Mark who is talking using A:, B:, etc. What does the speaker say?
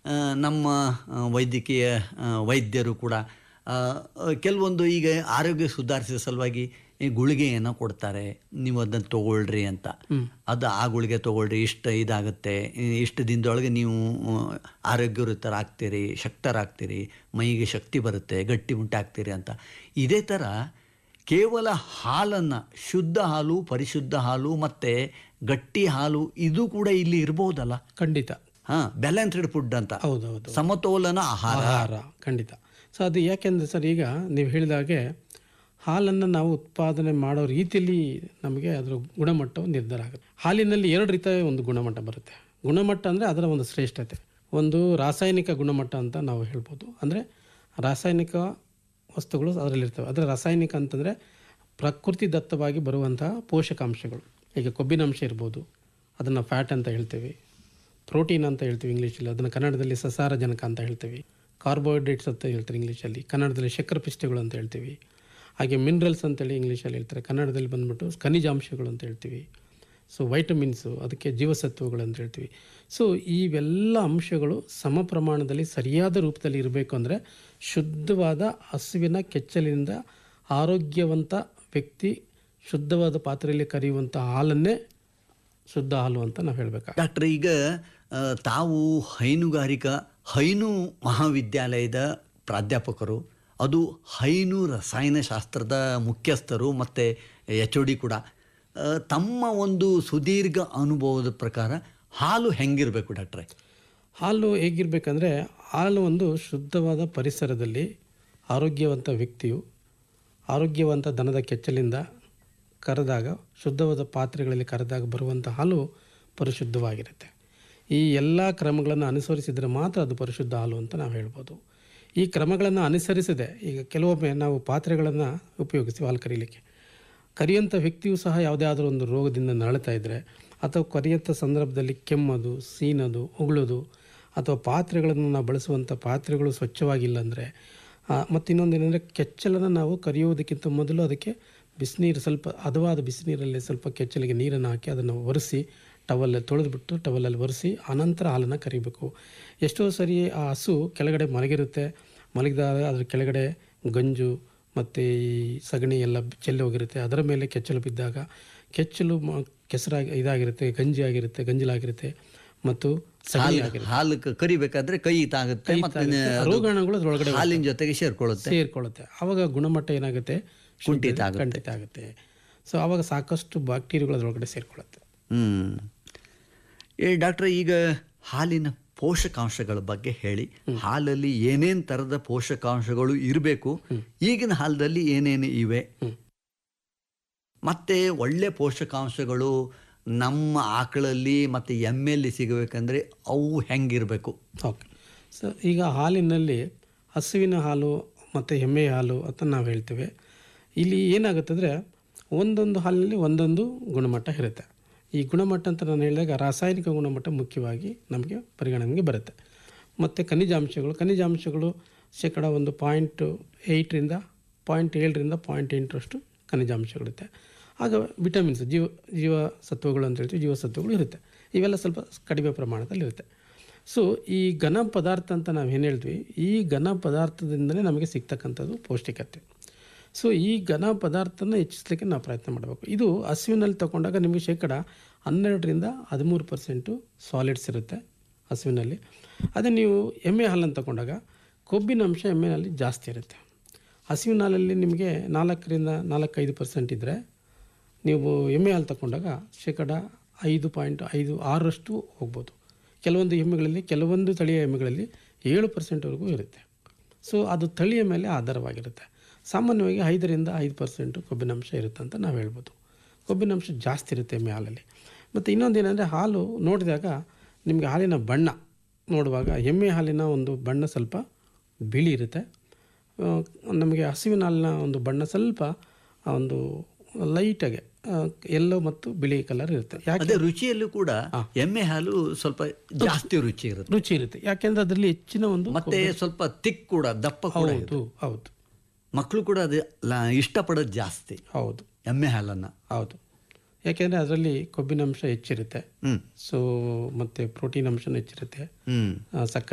A: ಆ, ನಮ್ಮ ಆ, ವೈದ್ಯಕೀಯ ಆ, ವೈದ್ಯರು ಕೂಡ ಆ, ಆ, ಕೆಲವೊಂದು ಈಗ ಆರೋಗ್ಯ ಸುಧಾರಿಸುವ ಸಲುವಾಗಿ ಈ ಗುಳಿಗೆಯನ್ನು ಕೊಡ್ತಾರೆ ನೀವು ಅದನ್ನು ತಗೊಳ್ರಿ ಅಂತ ಅದು ಆ ಗುಳಿಗೆ ತಗೊಳ್ರಿ ಇಷ್ಟು ಇದಾಗುತ್ತೆ ಈ- ಇಷ್ಟು ದಿನದೊಳಗೆ ನೀವು ಆ, ಆರೋಗ್ಯಯುತರಾಗ್ತೀರಿ ಶಕ್ತರಾಗ್ತೀರಿ ಮೈಗೆ ಶಕ್ತಿ ಬರುತ್ತೆ ಗಟ್ಟಿ ಮುಟ್ಟಾಗ್ತೀರಿ ಅಂತ ಇದೇ ಥರ ಕೇವಲ ಹಾಲನ್ನು ಶುದ್ಧ ಹಾಲು ಪರಿಶುದ್ಧ ಹಾಲು ಮತ್ತು ಗಟ್ಟಿ ಹಾಲು ಇದು ಕೂಡ ಇಲ್ಲಿ ಇರ್ಬೋದಲ್ಲ
B: ಖಂಡಿತ
A: ಹಾಂ ಬ್ಯಾಲೆನ್ಸ್ಡ್ ಫುಡ್ ಅಂತ
B: ಹೌದು ಹೌದು
A: ಸಮತೋಲನ ಆಹಾರ
B: ಆಹಾರ ಖಂಡಿತ ಸೊ ಅದು ಯಾಕೆಂದರೆ ಸರ್ ಈಗ ನೀವು ಹೇಳಿದಾಗೆ ಹಾಲನ್ನು ನಾವು ಉತ್ಪಾದನೆ ಮಾಡೋ ರೀತಿಯಲ್ಲಿ ನಮಗೆ ಅದರ ಗುಣಮಟ್ಟವು ನಿರ್ಧಾರ ಆಗುತ್ತೆ ಹಾಲಿನಲ್ಲಿ ಎರಡು ರೀತಿಯ ಒಂದು ಗುಣಮಟ್ಟ ಬರುತ್ತೆ ಗುಣಮಟ್ಟ ಅಂದರೆ ಅದರ ಒಂದು ಶ್ರೇಷ್ಠತೆ ಒಂದು ರಾಸಾಯನಿಕ ಗುಣಮಟ್ಟ ಅಂತ ನಾವು ಹೇಳ್ಬೋದು ಅಂದರೆ ರಾಸಾಯನಿಕ ವಸ್ತುಗಳು ಅದರಲ್ಲಿರ್ತವೆ ಅದರ ರಾಸಾಯನಿಕ ಅಂತಂದರೆ ಪ್ರಕೃತಿ ದತ್ತವಾಗಿ ಬರುವಂತಹ ಪೋಷಕಾಂಶಗಳು ಈಗ ಕೊಬ್ಬಿನಾಂಶ ಇರ್ಬೋದು ಅದನ್ನು ಫ್ಯಾಟ್ ಅಂತ ಹೇಳ್ತೀವಿ ಪ್ರೋಟೀನ್ ಅಂತ ಹೇಳ್ತೀವಿ ಇಂಗ್ಲೀಷಲ್ಲಿ ಅದನ್ನು ಕನ್ನಡದಲ್ಲಿ ಸಸಾರಜನಕ ಅಂತ ಹೇಳ್ತೀವಿ ಕಾರ್ಬೋಹೈಡ್ರೇಟ್ಸ್ ಅಂತ ಹೇಳ್ತಾರೆ ಇಂಗ್ಲೀಷಲ್ಲಿ ಕನ್ನಡದಲ್ಲಿ ಶಕ್ಕರ ಪಿಷ್ಟಗಳು ಅಂತ ಹೇಳ್ತೀವಿ ಹಾಗೆ ಮಿನರಲ್ಸ್ ಅಂತೇಳಿ ಇಂಗ್ಲೀಷಲ್ಲಿ ಹೇಳ್ತಾರೆ ಕನ್ನಡದಲ್ಲಿ ಬಂದ್ಬಿಟ್ಟು ಖನಿಜಾಂಶಗಳು ಅಂತ ಹೇಳ್ತೀವಿ ಸೊ ವೈಟಮಿನ್ಸು ಅದಕ್ಕೆ ಜೀವಸತ್ವಗಳು ಅಂತ ಹೇಳ್ತೀವಿ ಸೊ ಇವೆಲ್ಲ ಅಂಶಗಳು ಸಮ ಪ್ರಮಾಣದಲ್ಲಿ ಸರಿಯಾದ ರೂಪದಲ್ಲಿ ಇರಬೇಕು ಅಂದರೆ ಶುದ್ಧವಾದ ಹಸುವಿನ ಕೆಚ್ಚಲಿನಿಂದ ಆರೋಗ್ಯವಂತ ವ್ಯಕ್ತಿ ಶುದ್ಧವಾದ ಪಾತ್ರೆಯಲ್ಲಿ ಕರೆಯುವಂಥ ಹಾಲನ್ನೇ ಶುದ್ಧ ಹಾಲು ಅಂತ ನಾವು ಹೇಳಬೇಕಾಗ
A: ಡಾಕ್ಟರ್ ಈಗ ಆ, ತಾವು ಹೈನುಗಾರಿಕಾ ಹೈನು ಮಹಾವಿದ್ಯಾಲಯದ ಪ್ರಾಧ್ಯಾಪಕರು ಅದು ಹೈನು ರಸಾಯನಶಾಸ್ತ್ರದ ಮುಖ್ಯಸ್ಥರು ಮತ್ತು ಎಚ್ ಒ ಡಿ ಕೂಡ ಆ, ತಮ್ಮ ಒಂದು ಸುದೀರ್ಘ ಅನುಭವದ ಪ್ರಕಾರ ಹಾಲು ಹೆಂಗಿರಬೇಕು ಡಾಕ್ಟ್ರೆ
B: ಹಾಲು ಹೇಗಿರಬೇಕಂದ್ರೆ ಹಾಲು ಒಂದು ಶುದ್ಧವಾದ ಪರಿಸರದಲ್ಲಿ ಆರೋಗ್ಯವಂತ ವ್ಯಕ್ತಿಯು ಆರೋಗ್ಯವಂತ ದನದ ಕೆಚ್ಚಲಿಂದ ಕರೆದಾಗ ಶುದ್ಧವಾದ ಪಾತ್ರೆಗಳಲ್ಲಿ ಕರೆದಾಗ ಬರುವಂಥ ಹಾಲು ಪರಿಶುದ್ಧವಾಗಿರುತ್ತೆ ಈ ಎಲ್ಲ ಕ್ರಮಗಳನ್ನು ಅನುಸರಿಸಿದರೆ ಮಾತ್ರ ಅದು ಪರಿಶುದ್ಧ ಹಾಲು ಅಂತ ನಾವು ಹೇಳ್ಬೋದು ಈ ಕ್ರಮಗಳನ್ನು ಅನುಸರಿಸದೆ ಈಗ ಕೆಲವೊಮ್ಮೆ ನಾವು ಪಾತ್ರೆಗಳನ್ನು ಉಪಯೋಗಿಸ್ತೀವಿ ಹಾಲು ಕರೀಲಿಕ್ಕೆ ಕರಿಯಂಥ ವ್ಯಕ್ತಿಯು ಸಹ ಯಾವುದೇ ಆದರೂ ಒಂದು ರೋಗದಿಂದ ನರಳ್ತಾ ಇದ್ದರೆ ಅಥವಾ ಕರಿಯಂಥ ಸಂದರ್ಭದಲ್ಲಿ ಕೆಮ್ಮೋದು ಸೀನೋದು ಉಗುಳೋದು ಅಥವಾ ಪಾತ್ರೆಗಳನ್ನು ನಾವು ಬಳಸುವಂಥ ಪಾತ್ರೆಗಳು ಸ್ವಚ್ಛವಾಗಿಲ್ಲ ಅಂದರೆ ಮತ್ತು ಇನ್ನೊಂದು ಏನಂದರೆ ಕೆಚ್ಚಲನ್ನು ನಾವು ಕರಿಯೋದಕ್ಕಿಂತ ಮೊದಲು ಅದಕ್ಕೆ ಬಿಸಿನೀರು ಸ್ವಲ್ಪ ಹದವಾದ ಬಿಸಿನೀರಲ್ಲಿ ಸ್ವಲ್ಪ ಕೆಚ್ಚಲಿಗೆ ನೀರನ್ನು ಹಾಕಿ ಅದನ್ನು ಒರೆಸಿ ಟವಲ್ ತೊಳೆದುಬಿಟ್ಟು ಟವಲಲ್ಲಿ ಒರೆಸಿ ಆನಂತರ ಹಾಲನ್ನು ಕರಿಬೇಕು ಎಷ್ಟೋ ಸರಿ ಆ ಹಸು ಕೆಳಗಡೆ ಮಲಗಿರುತ್ತೆ ಮಲಗಿದಾಗ ಅದ್ರ ಕೆಳಗಡೆ ಗಂಜು ಮತ್ತು ಈ ಸಗಣಿ ಎಲ್ಲ ಚೆಲ್ಲಿ ಹೋಗಿರುತ್ತೆ ಅದರ ಮೇಲೆ ಕೆಚ್ಚಲು ಬಿದ್ದಾಗ ಕೆಚ್ಚಲು ಮ ಕೆಸರಾಗಿ ಇದಾಗಿರುತ್ತೆ ಗಂಜಿ ಆಗಿರುತ್ತೆ ಗಂಜಲಾಗಿರುತ್ತೆ ಮತ್ತು ಸಗಣಿ ಆಗಿರುತ್ತೆ
A: ಹಾಲು ಕ- ಕರಿಬೇಕಾದ್ರೆ ಕೈ ತಾಗುತ್ತೆ ಮತ್ತೆ
B: ರೋಗಾಣುಗಳು ಅದರೊಳಗಡೆ
A: ಹಾಲಿನ ಜೊತೆಗೆ ಸೇರ್ಕೊಳ್ಳುತ್ತೆ
B: ಸೇರಿಕೊಳ್ಳುತ್ತೆ ಆವಾಗ ಗುಣಮಟ್ಟ ಏನಾಗುತ್ತೆ
A: ಕುಂಠಿತ ಆಗುತ್ತೆ.
B: ಖಂಡಿತ ಆಗುತ್ತೆ ಸೊ ಆವಾಗ ಸಾಕಷ್ಟು ಬ್ಯಾಕ್ಟೀರಿಯಾಗಳು ಅದರೊಳಗಡೆ ಸೇರಿಕೊಳ್ಳುತ್ತೆ
A: ಹ್ಮ್ ಏ ಡಾಕ್ಟ್ರೆ ಈಗ ಹಾಲಿನ ಪೋಷಕಾಂಶಗಳ ಬಗ್ಗೆ ಹೇಳಿ ಹಾಲಲ್ಲಿ ಏನೇನ್ ತರದ ಪೋಷಕಾಂಶಗಳು ಇರಬೇಕು ಈಗಿನ ಹಾಲದಲ್ಲಿ ಏನೇನು ಇವೆ ಮತ್ತೆ ಒಳ್ಳೆ ಪೋಷಕಾಂಶಗಳು ನಮ್ಮ ಆಕಳಲ್ಲಿ ಮತ್ತೆ ಎಮ್ಮೆಯಲ್ಲಿ ಸಿಗಬೇಕಂದ್ರೆ ಅವು ಹೆಂಗಿರಬೇಕು
B: ಓಕೆ ಸೊ ಈಗ ಹಾಲಿನಲ್ಲಿ ಹಸುವಿನ ಹಾಲು ಮತ್ತು ಎಮ್ಮೆಯ ಹಾಲು ಅಂತ ನಾವು ಹೇಳ್ತೇವೆ ಇಲ್ಲಿ ಏನಾಗುತ್ತಂದರೆ ಒಂದೊಂದು ಹಾಲಿನಲ್ಲಿ ಒಂದೊಂದು ಗುಣಮಟ್ಟ ಇರುತ್ತೆ ಈ ಗುಣಮಟ್ಟ ಅಂತ ನಾನು ಹೇಳಿದಾಗ ರಾಸಾಯನಿಕ ಗುಣಮಟ್ಟ ಮುಖ್ಯವಾಗಿ ನಮಗೆ ಪರಿಗಣನೆಗೆ ಬರುತ್ತೆ ಮತ್ತು ಖನಿಜಾಂಶಗಳು ಖನಿಜಾಂಶಗಳು ಶೇಕಡ ಒಂದು ಪಾಯಿಂಟ್ ಏಯ್ಟ್ರಿಂದ ಪಾಯಿಂಟ್ ಏಳರಿಂದ ಪಾಯಿಂಟ್ ಎಂಟರಷ್ಟು ಖನಿಜಾಂಶಗಳಿರುತ್ತೆ ಆಗ ವಿಟಮಿನ್ಸ್ ಜೀವ ಜೀವಸತ್ವಗಳು ಅಂತ ಹೇಳ್ತೀವಿ ಜೀವಸತ್ವಗಳು ಇರುತ್ತೆ ಇವೆಲ್ಲ ಸ್ವಲ್ಪ ಕಡಿಮೆ ಪ್ರಮಾಣದಲ್ಲಿ ಇರುತ್ತೆ ಸೊ ಈ ಘನ ಪದಾರ್ಥ ಅಂತ ನಾವು ಏನು ಹೇಳ್ತೀವಿ ಈ ಘನ ಪದಾರ್ಥದಿಂದಲೇ ನಮಗೆ ಸಿಗ್ತಕ್ಕಂಥದ್ದು ಪೌಷ್ಟಿಕತೆ ಸೊ ಈ ಘನ ಪದಾರ್ಥನ ಹೆಚ್ಚಿಸಲಿಕ್ಕೆ ನಾವು ಪ್ರಯತ್ನ ಮಾಡಬೇಕು ಇದು ಹಸುವಿನಲ್ಲಿ ತಗೊಂಡಾಗ ನಿಮಗೆ ಶೇಕಡ ಹನ್ನೆರಡರಿಂದ ಹದಿಮೂರು ಪರ್ಸೆಂಟು ಸಾಲಿಡ್ಸ್ ಇರುತ್ತೆ ಹಸುವಿನಲ್ಲಿ ಅದೇ ನೀವು ಎಮ್ಮೆ ಹಾಲನ್ನು ತಗೊಂಡಾಗ ಕೊಬ್ಬಿನ ಅಂಶ ಎಮ್ಮೆನಲ್ಲಿ ಜಾಸ್ತಿ ಇರುತ್ತೆ ಹಸುವಿನ ಹಾಲಲ್ಲಿ ನಿಮಗೆ ನಾಲ್ಕರಿಂದ ನಾಲ್ಕೈದು ಪರ್ಸೆಂಟ್ ಇದ್ದರೆ ನೀವು ಎಮ್ಮೆ ಹಾಲು ತಗೊಂಡಾಗ ಶೇಕಡ ಐದು ಪಾಯಿಂಟ್ ಐದು ಆರರಷ್ಟು ಹೋಗ್ಬೋದು ಕೆಲವೊಂದು ಎಮ್ಮೆಗಳಲ್ಲಿ ಕೆಲವೊಂದು ತಳಿಯ ಎಮ್ಮೆಗಳಲ್ಲಿ ಏಳು ಪರ್ಸೆಂಟ್ವರೆಗೂ ಇರುತ್ತೆ ಸೊ ಅದು ತಳಿಯ ಮೇಲೆ ಆಧಾರವಾಗಿರುತ್ತೆ ಸಾಮಾನ್ಯವಾಗಿ ಐದರಿಂದ ಐದು ಪರ್ಸೆಂಟು ಕೊಬ್ಬಿನಾಂಶ ಇರುತ್ತೆ ಅಂತ ನಾವು ಹೇಳ್ಬೋದು ಕೊಬ್ಬಿನಾಂಶ ಜಾಸ್ತಿ ಇರುತ್ತೆ ಎಮ್ಮೆ ಹಾಲಲ್ಲಿ ಮತ್ತು ಇನ್ನೊಂದು ಏನಂದರೆ ಹಾಲು ನೋಡಿದಾಗ ನಿಮಗೆ ಹಾಲಿನ ಬಣ್ಣ ನೋಡುವಾಗ ಎಮ್ಮೆ ಹಾಲಿನ ಒಂದು ಬಣ್ಣ ಸ್ವಲ್ಪ ಬಿಳಿ ಇರುತ್ತೆ ಆ, ನಮಗೆ ಹಸುವಿನ ಹಾಲಿನ ಒಂದು ಬಣ್ಣ ಸ್ವಲ್ಪ ಆ, ಒಂದು ಲೈಟಾಗಿ ಎಲ್ಲೋ ಮತ್ತು ಬಿಳಿ ಕಲರ್ ಇರುತ್ತೆ ಯಾಕೆ
A: ಅದೇ ರುಚಿಯಲ್ಲೂ ಕೂಡ ಎಮ್ಮೆ ಹಾಲು ಸ್ವಲ್ಪ ಜಾಸ್ತಿ ರುಚಿ ಇರುತ್ತೆ
B: ರುಚಿ ಇರುತ್ತೆ ಯಾಕೆಂದ್ರೆ ಅದರಲ್ಲಿ ಹೆಚ್ಚಿನ ಒಂದು
A: ಮತ್ತೆ ಸ್ವಲ್ಪ ತಿಕ್ ಕೂಡ ದಪ್ಪ ಕೂಡ ಇರುತ್ತೆ.
B: ಹೌದು ಹೌದು
A: ಮಕ್ಕಳು ಕೂಡ ಅದು ಲ- ಇಷ್ಟಪಡೋದು ಜಾಸ್ತಿ
B: ಹೌದು
A: ಎಮ್ಮೆ ಹಾಲನ್ನ
B: ಹೌದು ಯಾಕೆಂದರೆ ಅದರಲ್ಲಿ ಕೊಬ್ಬಿನಾಂಶ ಹೆಚ್ಚಿರುತ್ತೆ
A: ಹ್ಮ್
B: ಸೊ ಮತ್ತು ಪ್ರೋಟೀನ್ ಅಂಶನೂ ಹೆಚ್ಚಿರುತ್ತೆ
A: ಹ್ಮ್
B: ಆ, ಸಕ್ಕರೆ